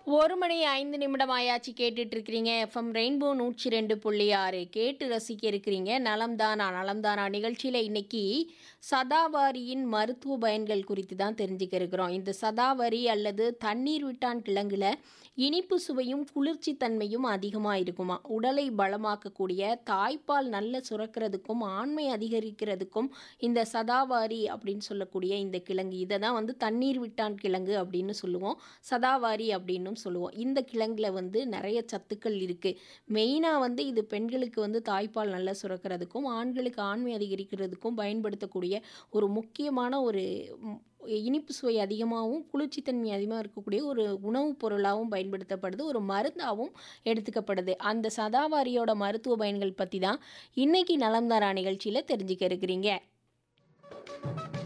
ஒரு மணி ஐந்து நிமிடம் ஆயாச்சு கேட்டுட்டு இருக்கிறீங்க எஃப்எம் ரெயின்போ நூற்றி ரெண்டு புள்ளி ஆறு கேட்டு ரசிக்க இருக்கிறீங்க நலம்தானா நலம்தானா நிகழ்ச்சியில் இன்னைக்கு சதாவாரியின் மருத்துவ பயன்கள் குறித்து தான் தெரிஞ்சுக்க இருக்கிறோம் இந்த சதாவரி அல்லது தண்ணீர் விட்டான் கிழங்குல இனிப்பு சுவையும் குளிர்ச்சி தன்மையும் அதிகமாக இருக்குமா உடலை பலமாக்கக்கூடிய தாய்ப்பால் நல்ல சுரக்கிறதுக்கும் ஆண்மை அதிகரிக்கிறதுக்கும் இந்த சதாவாரி அப்படின்னு சொல்லக்கூடிய இந்த கிழங்கு இதை தான் வந்து தண்ணீர் விட்டான் கிழங்கு அப்படின்னு சொல்லுவோம் சதாவாரி அப்படின்னும் சொல்லுவோம் இந்த கிழங்குல வந்து நிறைய சத்துக்கள் இருக்குது மெயினாக வந்து இது பெண்களுக்கு வந்து தாய்ப்பால் நல்லா சுரக்கிறதுக்கும் ஆண்களுக்கு ஆண்மை அதிகரிக்கிறதுக்கும் பயன்படுத்தக்கூடிய ஒரு முக்கியமான ஒரு ம், இனிப்பு சுவை அதிகமாகவும் குளிர்ச்சித்தன்மை அதிகமாக இருக்கக்கூடிய ஒரு உணவுப் பொருளாகவும் பயன்படுத்தப்படுது ஒரு மருந்தாகவும் எடுத்துக்கப்படுது அந்த சதாவாரியோட மருத்துவ பயன்கள் பற்றி தான் இன்னைக்கு நலம்தாரா நிகழ்ச்சியில் தெரிஞ்சுக்க இருக்கிறீங்க